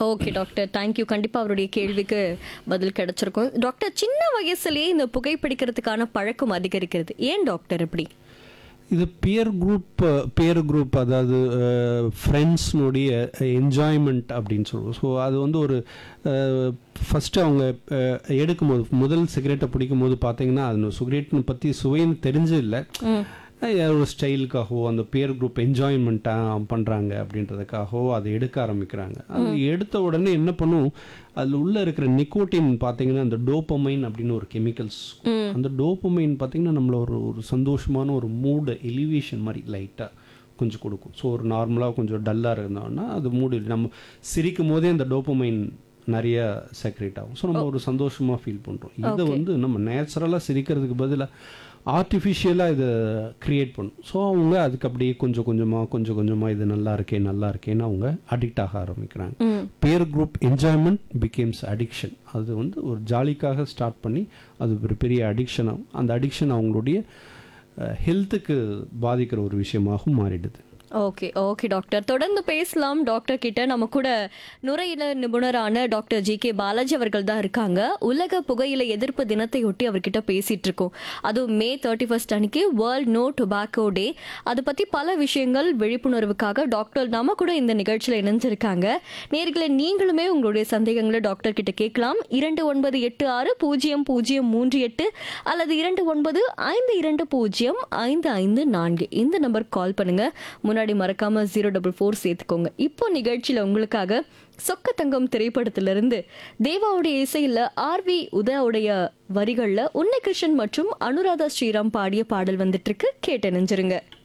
okay doctor thank you கண்டிப்பாக அவருடைய கேள்விக்கு பதில் கிடைச்சிருக்கும் டாக்டர் சின்ன வயசுலயே இந்த புகைப்பிடிக்கிறதுக்கான பழக்கம் அதிகரிக்கிறது ஏன் டாக்டர் இப்படி இது பியர் குரூப் பியர் குரூப் அதாவது ஃப்ரெண்ட்ஸ்னுடைய என்ஜாய்மெண்ட் அப்படின்னு சொல்லுவோம் ஸோ அது வந்து ஒரு ஃபஸ்ட்டு அவங்க அஹ், எடுக்கும்போது முதல் சிகரெட்டை பிடிக்கும் போது பார்த்தீங்கன்னா அது சிகரெட்னு பற்றி சுவைன்னு தெரிஞ்சு இல்லை ஒரு ஸ்டைலுக்காகவோ அந்த பியர் குரூப் என்ஜாய்மெண்ட்டாக பண்ணுறாங்க அப்படின்றதுக்காகவோ அதை எடுக்க ஆரம்பிக்கிறாங்க அது எடுத்த உடனே என்ன பண்ணும் அதில் உள்ளே இருக்கிற நிக்கோட்டின் பார்த்தீங்கன்னா அந்த டோப்பமைன் அப்படின்னு ஒரு கெமிக்கல்ஸ் அந்த டோப்பமைன் பார்த்தீங்கன்னா நம்மள ஒரு ஒரு சந்தோஷமான ஒரு மூடு எலிவேஷன் மாதிரி லைட்டாக கொஞ்சம் கொடுக்கும் ஸோ ஒரு நார்மலாக கொஞ்சம் டல்லாக இருந்தோம்னா அது மூடு நம்ம சிரிக்கும் போதே அந்த டோப்பமைன் நிறைய செக்ரேட் ஆகும் ஸோ நம்ம ஒரு சந்தோஷமாக ஃபீல் பண்ணுறோம் இதை வந்து நம்ம நேச்சுரலாக சிரிக்கிறதுக்கு பதிலாக ஆர்டிஃபிஷியலாக இதை க்ரியேட் பண்ணும் ஸோ அவங்க அதுக்கு அப்படியே கொஞ்சம் கொஞ்சமாக கொஞ்சம் கொஞ்சமாக இது நல்லா இருக்கே நல்லா இருக்கேன்னு அவங்க அடிக்ட் ஆக ஆரம்பிக்கிறாங்க பேர் குரூப் என்ஜாய்மெண்ட் பிகேம்ஸ் அடிக்ஷன் அது வந்து ஒரு ஜாலிக்காக ஸ்டார்ட் பண்ணி அது ஒரு பெரிய அடிக்ஷன் ஆகும் அந்த அடிக்ஷன் அவங்களுடைய ஹெல்த்துக்கு பாதிக்கிற ஒரு விஷயமாகவும் மாறிடுது ஓகே ஓகே டாக்டர் தொடர்ந்து பேசலாம் டாக்டர் கிட்ட நம்ம கூட நுரையீரல் நிபுணரான டாக்டர் ஜி கே பாலாஜி அவர்கள் தான் இருக்காங்க உலக புகையிலை எதிர்ப்பு தினத்தையொட்டி அவர்கிட்ட பேசிட்டு இருக்கோம் அதுவும் மே தேர்ட்டி ஃபர்ஸ்ட் அன்னைக்கு வேர்ல்ட் நோ டொபாக்கோ டே அதை பத்தி பல விஷயங்கள் விழிப்புணர்வுக்காக டாக்டர் நம்ம கூட இந்த நிகழ்ச்சியில் இணைஞ்சிருக்காங்க நேர்களை நீங்களுமே உங்களுடைய சந்தேகங்களை டாக்டர் கிட்ட கேட்கலாம் இரண்டு ஒன்பது எட்டு ஆறு பூஜ்ஜியம் பூஜ்ஜியம் மூன்று எட்டு அல்லது இரண்டு ஒன்பது ஐந்து இரண்டு பூஜ்ஜியம் ஐந்து ஐந்து நான்கு இந்த நம்பர் கால் பண்ணுங்க முன்னாடி மறக்காம ஜீரோ டபுள் ஃபோர் சேர்த்துக்கோங்க இப்போ நிகழ்ச்சியில உங்களுக்காக சொக்க தங்கம் திரைப்படத்திலிருந்து தேவாவுடைய இசையில ஆர்வி உதயாவுடைய வரிகள்ல உன்னை கிருஷ்ணன் மற்றும் அனுராதா ஸ்ரீராம் பாடிய பாடல் வந்துட்டு இருக்கு கேட்டு நெஞ்சிருங்க